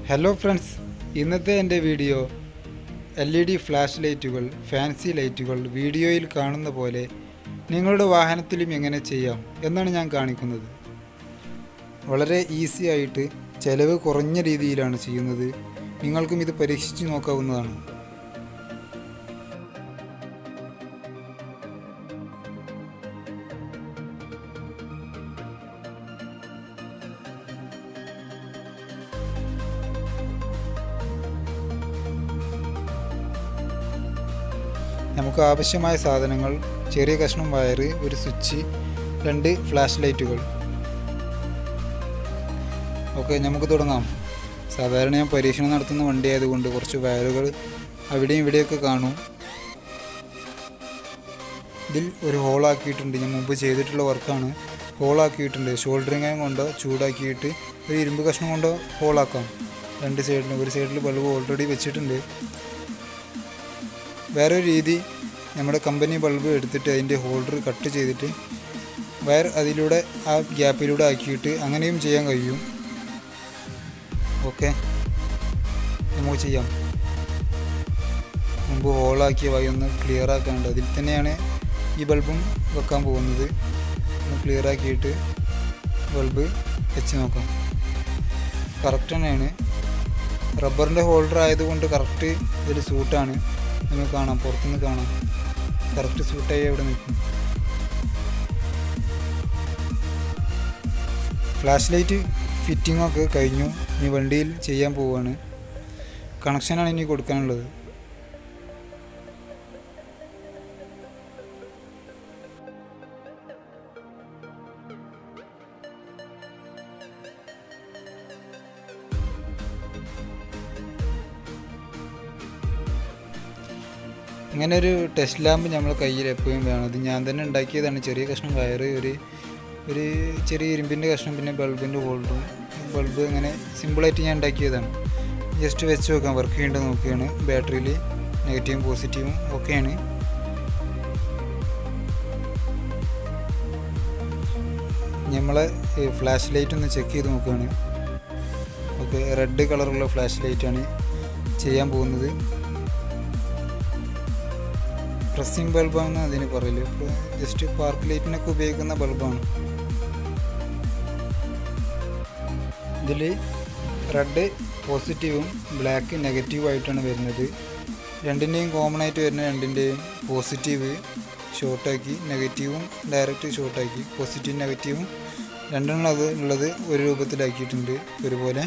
hello friends ഇന്നത്തെ എൻ്റെ video L E D flash ലൈറ്റുകൾ ഫാൻസി ലൈറ്റുകൾ വീഡിയോയിൽ കാണുന്ന പോലെ നിങ്ങളുടെ വാഹനത്തിലും എങ്ങനെ ചെയ്യാം എന്നാണ് ഞാൻ കാണിക്കുന്നത് വളരെ ഈസി ആയിട്ട് ചെലവ് കുറഞ്ഞ രീതിയിലാണ് ചെയ്യുന്നത് നിങ്ങൾക്കും ഇത് പരീക്ഷിച്ച് നോക്കാവുന്നതാണ് നമുക്ക് ആവശ്യമായ സാധനങ്ങൾ ചെറിയ കഷ്ണം വയറ് ഒരു സ്വിച്ച് രണ്ട് ഫ്ലാഷ് ലൈറ്റുകൾ ഓക്കെ നമുക്ക് തുടങ്ങാം സാധാരണ ഞാൻ പരീക്ഷണം നടത്തുന്ന വണ്ടി ആയതുകൊണ്ട് കുറച്ച് വയറുകൾ അവിടെയും ഇവിടെയൊക്കെ കാണും ഇതിൽ ഒരു ഹോളാക്കിയിട്ടുണ്ട് ഞാൻ മുമ്പ് ചെയ്തിട്ടുള്ള വർക്കാണ് ഹോളാക്കിയിട്ടുണ്ട് ഷോൾഡറിങ് കൊണ്ട് ചൂടാക്കിയിട്ട് ഒരു ഇരുമ്പ് കഷ്ണം കൊണ്ട് ഹോളാക്കാം രണ്ട് സൈഡിലും ഒരു സൈഡിൽ ബൾബ് ഓൾറെഡി വെച്ചിട്ടുണ്ട് വേറൊരു രീതി നമ്മുടെ കമ്പനി ബൾബ് എടുത്തിട്ട് അതിൻ്റെ ഹോൾഡർ കട്ട് ചെയ്തിട്ട് വയർ അതിലൂടെ ആ ഗ്യാപ്പിലൂടെ ആക്കിയിട്ട് അങ്ങനെയും ചെയ്യാൻ കഴിയും ഓക്കെ നമുക്ക് ചെയ്യാം മുമ്പ് ഹോളാക്കിയ വഴി ഒന്ന് ക്ലിയർ ആക്കാണ്ട് അതിൽ തന്നെയാണ് ഈ ബൾബും വെക്കാൻ പോകുന്നത് ഒന്ന് ക്ലിയർ ആക്കിയിട്ട് ബൾബ് വെച്ച് നോക്കാം കറക്റ്റ് തന്നെയാണ് റബ്ബറിൻ്റെ ഹോൾഡർ ആയതുകൊണ്ട് കറക്റ്റ് ഇതിൽ സൂട്ടാണ് നമുക്ക് കാണാം പുറത്തുനിന്ന് കാണാം കറക്റ്റ് സൂട്ടായി അവിടെ നിൽക്കും ഫ്ലാഷ് ലൈറ്റ് ഫിറ്റിംഗ് ഒക്കെ കഴിഞ്ഞു ഇനി വണ്ടിയിൽ ചെയ്യാൻ പോവുകയാണ് കണക്ഷനാണ് ഇനി കൊടുക്കാനുള്ളത് ഇങ്ങനെ ഒരു ടെസ്റ്റ് ലാമ്പ് നമ്മൾ കയ്യിൽ എപ്പോഴും വേണം ഇത് ഞാൻ തന്നെ ഉണ്ടാക്കിയതാണ് ചെറിയ കഷ്ണം വയറ് ഒരു ഒരു ചെറിയ ഇരുമ്പിൻ്റെ കഷ്ണം പിന്നെ ബൾബിൻ്റെ ഹോൾഡറും ബൾബ് ഇങ്ങനെ സിമ്പിളായിട്ട് ഞാൻ ഉണ്ടാക്കിയതാണ് ജസ്റ്റ് വെച്ച് നോക്കാം വർക്ക് ചെയ്യേണ്ടത് നോക്കുകയാണ് ബാറ്ററിയിൽ നെഗറ്റീവും പോസിറ്റീവും ഒക്കെയാണ് നമ്മളെ ഫ്ലാഷ് ലൈറ്റ് ഒന്ന് ചെക്ക് ചെയ്ത് നോക്കുകയാണ് ഓക്കെ റെഡ് കളറുള്ള ഫ്ലാഷ് ലൈറ്റാണ് ചെയ്യാൻ പോകുന്നത് പ്രസ്സിങ് ബൾബാണെന്ന് അതിന് പറയല് ജസ്റ്റ് പാർക്ക് ലൈറ്റിനൊക്കെ ഉപയോഗിക്കുന്ന ബൾബാണ് ഇതിൽ റെഡ് പോസിറ്റീവും ബ്ലാക്ക് നെഗറ്റീവായിട്ടാണ് വരുന്നത് രണ്ടിൻ്റെയും കോമൺ ആയിട്ട് വരുന്ന രണ്ടിൻ്റെയും പോസിറ്റീവ് ഷോർട്ടാക്കി നെഗറ്റീവും ഡയറക്റ്റ് ഷോർട്ടാക്കി പോസിറ്റീവും നെഗറ്റീവും രണ്ടെണ്ണത് ഉള്ളത് ഒരു രൂപത്തിലാക്കിയിട്ടുണ്ട് ഒരുപോലെ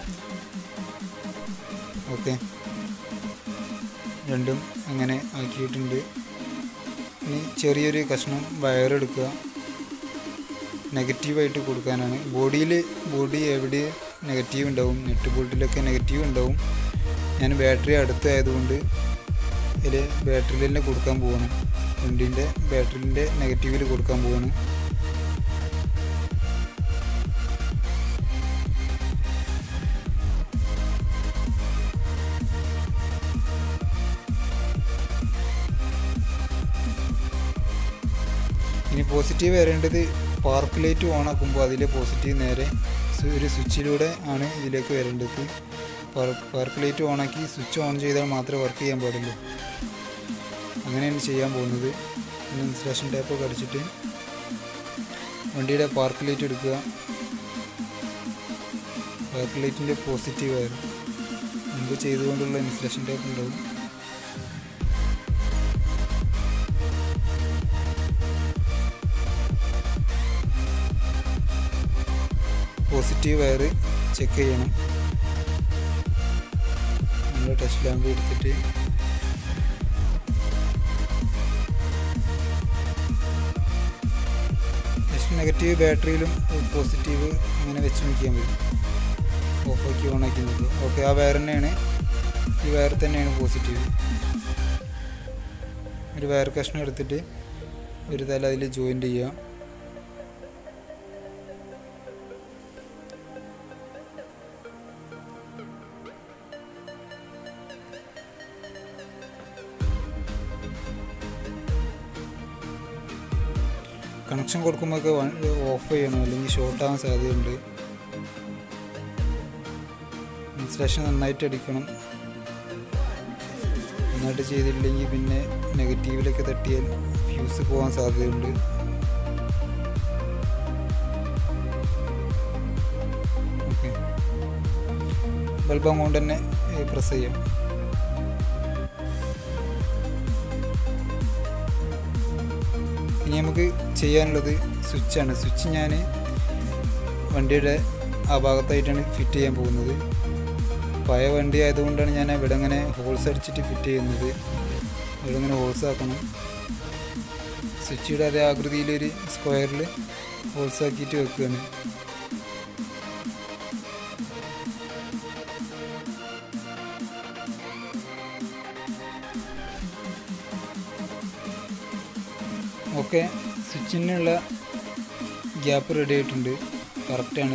ഓക്കെ രണ്ടും അങ്ങനെ ആക്കിയിട്ടുണ്ട് ഇനി ചെറിയൊരു കഷ്ണം വയറെടുക്കുക നെഗറ്റീവായിട്ട് കൊടുക്കാനാണ് ബോഡിയിൽ ബോഡി എവിടെ നെഗറ്റീവ് ഉണ്ടാവും നെറ്റ് ബോൾട്ടിലൊക്കെ നെഗറ്റീവ് ഉണ്ടാവും ഞാൻ ബാറ്ററി അടുത്തായതുകൊണ്ട് ഇതിൽ ബാറ്ററിയിൽ തന്നെ കൊടുക്കാൻ പോവാണ് വണ്ടീൻ്റെ ബാറ്ററിൻ്റെ നെഗറ്റീവിൽ കൊടുക്കാൻ പോവാണ് ഇനി പോസിറ്റീവ് വരേണ്ടത് പാർക്ക് ലൈറ്റ് ഓൺ ആക്കുമ്പോൾ അതിലെ പോസിറ്റീവ് നേരെ ഒരു സ്വിച്ചിലൂടെ ആണ് ഇതിലേക്ക് വരേണ്ടത് പാർക്ക് ലൈറ്റ് ഓൺ ആക്കി സ്വിച്ച് ഓൺ ചെയ്താൽ മാത്രമേ വർക്ക് ചെയ്യാൻ പാടുള്ളൂ അങ്ങനെയാണ് ചെയ്യാൻ പോകുന്നത് പിന്നെ ഇൻസുലേഷൻ ടേപ്പൊക്കെ അടിച്ചിട്ട് വണ്ടിയുടെ പാർക്ക് ലൈറ്റ് എടുക്കുക പാർക്ക് ലൈറ്റിൻ്റെ പോസിറ്റീവ് ആയിരുന്നു മുമ്പ് ചെയ്തുകൊണ്ടുള്ള ഇൻസുലേഷൻ ടേപ്പ് ഉണ്ടാവും പോസിറ്റീവ് വയർ ചെക്ക് ചെയ്യണം നമ്മൾ ടെസ്റ്റ് ലാമ്പ് എടുത്തിട്ട് ജസ്റ്റ് നെഗറ്റീവ് ബാറ്ററിയിലും പോസിറ്റീവ് അങ്ങനെ വെച്ച് നോക്കിയാൽ മതി ഓഫാക്കി ഓണാക്കി നോക്കുക ഓക്കെ ആ വയർ തന്നെയാണ് ഈ വയർ തന്നെയാണ് പോസിറ്റീവ് ഒരു വയർ കഷ്ണം എടുത്തിട്ട് ഒരു തല അതിൽ ജോയിൻ്റ് ചെയ്യുക കണക്ഷൻ കൊടുക്കുമ്പോഴൊക്കെ ഓഫ് ചെയ്യണം അല്ലെങ്കിൽ ഷോർട്ട് ആവാൻ സാധ്യതയുണ്ട് ഇൻസ്റ്റലേഷൻ നന്നായിട്ട് അടിക്കണം നന്നായിട്ട് ചെയ്തില്ലെങ്കിൽ പിന്നെ നെഗറ്റീവിലൊക്കെ തട്ടിയാൽ ഫ്യൂസ് പോകാൻ സാധ്യതയുണ്ട് ഓക്കെ ബൾബ് അങ്ങോട്ട് തന്നെ പ്രസ് ചെയ്യാം ഇനി നമുക്ക് ചെയ്യാനുള്ളത് സ്വിച്ചാണ് സ്വിച്ച് ഞാൻ വണ്ടിയുടെ ആ ഭാഗത്തായിട്ടാണ് ഫിറ്റ് ചെയ്യാൻ പോകുന്നത് പഴയ വണ്ടി ആയതുകൊണ്ടാണ് ഞാൻ ഇവിടെ അങ്ങനെ ഹോൾസ് അടിച്ചിട്ട് ഫിറ്റ് ചെയ്യുന്നത് ഇവിടെ ഇങ്ങനെ ഹോൾസ് ആക്കണം സ്വിച്ചിയുടെ അതേ ആകൃതിയിലൊരു സ്ക്വയറിൽ ഹോൾസ് ആക്കിയിട്ട് വെക്കുകയാണ് ഓക്കെ സ്വിച്ചിനുള്ള ഗ്യാപ്പ് റെഡി ആയിട്ടുണ്ട് കറക്റ്റാണ്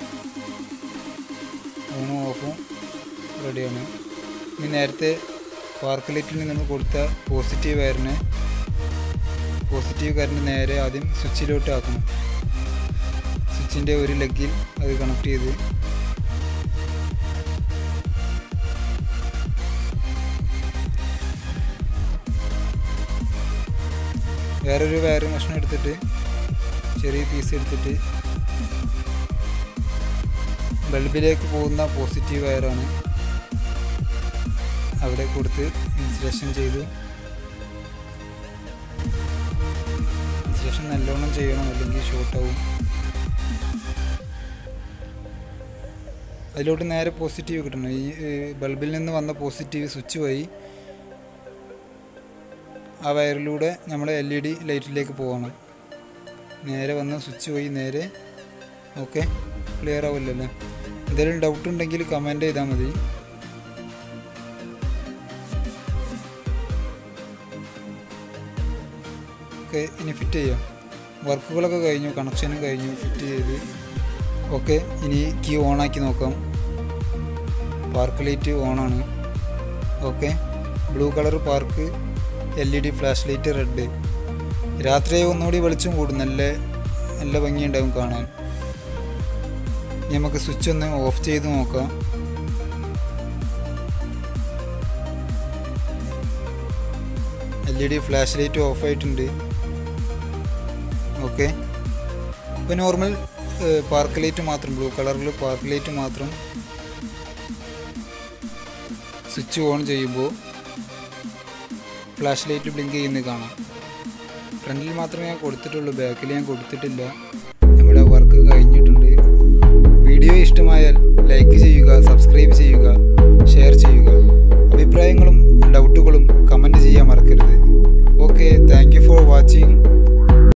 ഓണും ഓഫും റെഡിയാണ് ഇനി നേരത്തെ പാർക്ക് ലൈറ്റിൽ നമ്മൾ കൊടുത്ത പോസിറ്റീവ് വയറിനെ പോസിറ്റീവ് കറണ്ട് നേരെ ആദ്യം സ്വിച്ചിലോട്ട് ആക്കണം സ്വിച്ചിൻ്റെ ഒരു ലെഗിൽ അത് കണക്ട് ചെയ്ത് വേറൊരു വയർ കഷ്ണം എടുത്തിട്ട് ചെറിയ പീസ് എടുത്തിട്ട് ബൾബിലേക്ക് പോകുന്ന പോസിറ്റീവ് വയറാണ് അവിടെ കൊടുത്ത് ഇൻസുലേഷൻ ചെയ്തു ഇൻസുലേഷൻ നല്ലോണം ചെയ്യണം അല്ലെങ്കിൽ ഷോർട്ടാവും അതിലോട്ട് നേരെ പോസിറ്റീവ് കിട്ടണം ഈ ബൾബിൽ നിന്ന് വന്ന പോസിറ്റീവ് സ്വിച്ച് വഴി ആ വയറിലൂടെ നമ്മുടെ എൽ ഇ ഡി ലൈറ്റിലേക്ക് പോകണം നേരെ വന്ന സ്വിച്ച് വഴി നേരെ ഓക്കെ ക്ലിയർ ആവില്ലല്ലോ എന്തെങ്കിലും ഡൗട്ട് ഉണ്ടെങ്കിൽ കമൻറ്റ് ചെയ്താൽ മതി ഓക്കെ ഇനി ഫിറ്റ് ചെയ്യാം വർക്കുകളൊക്കെ കഴിഞ്ഞു കണക്ഷനും കഴിഞ്ഞു ഫിറ്റ് ചെയ്ത് ഓക്കെ ഇനി കീ ഓണാക്കി നോക്കാം പാർക്ക് ലൈറ്റ് ഓണാണ് okay blue colour park L E D flash light red രാത്രി ഒന്നുകൂടി വെളിച്ചം കൂടും നല്ല നല്ല ഭംഗിയുണ്ടാവും കാണാൻ ഇനി നമുക്ക് സ്വിച്ച് ഒന്ന് ഓഫ് ചെയ്ത് നോക്കാം L E D flash light off ആയിട്ടുണ്ട് ഓക്കെ ഇപ്പോൾ നോർമൽ പാർക്ക് ലൈറ്റ് മാത്രം ബ്ലൂ കളറിൽ പാർക്ക് ലൈറ്റ് മാത്രം സ്വിച്ച് ഓൺ ചെയ്യുമ്പോൾ ഫ്ലാഷ് ലൈറ്റ് ബ്ലിങ്ക് ചെയ്യുന്നത് കാണാം ഫ്രണ്ടിൽ മാത്രമേ ഞാൻ കൊടുത്തിട്ടുള്ളൂ ബാക്കിൽ ഞാൻ കൊടുത്തിട്ടില്ല നമ്മുടെ വർക്ക് കഴിഞ്ഞിട്ടുണ്ട് വീഡിയോ ഇഷ്ടമായാൽ ലൈക്ക് ചെയ്യുക സബ്സ്ക്രൈബ് ചെയ്യുക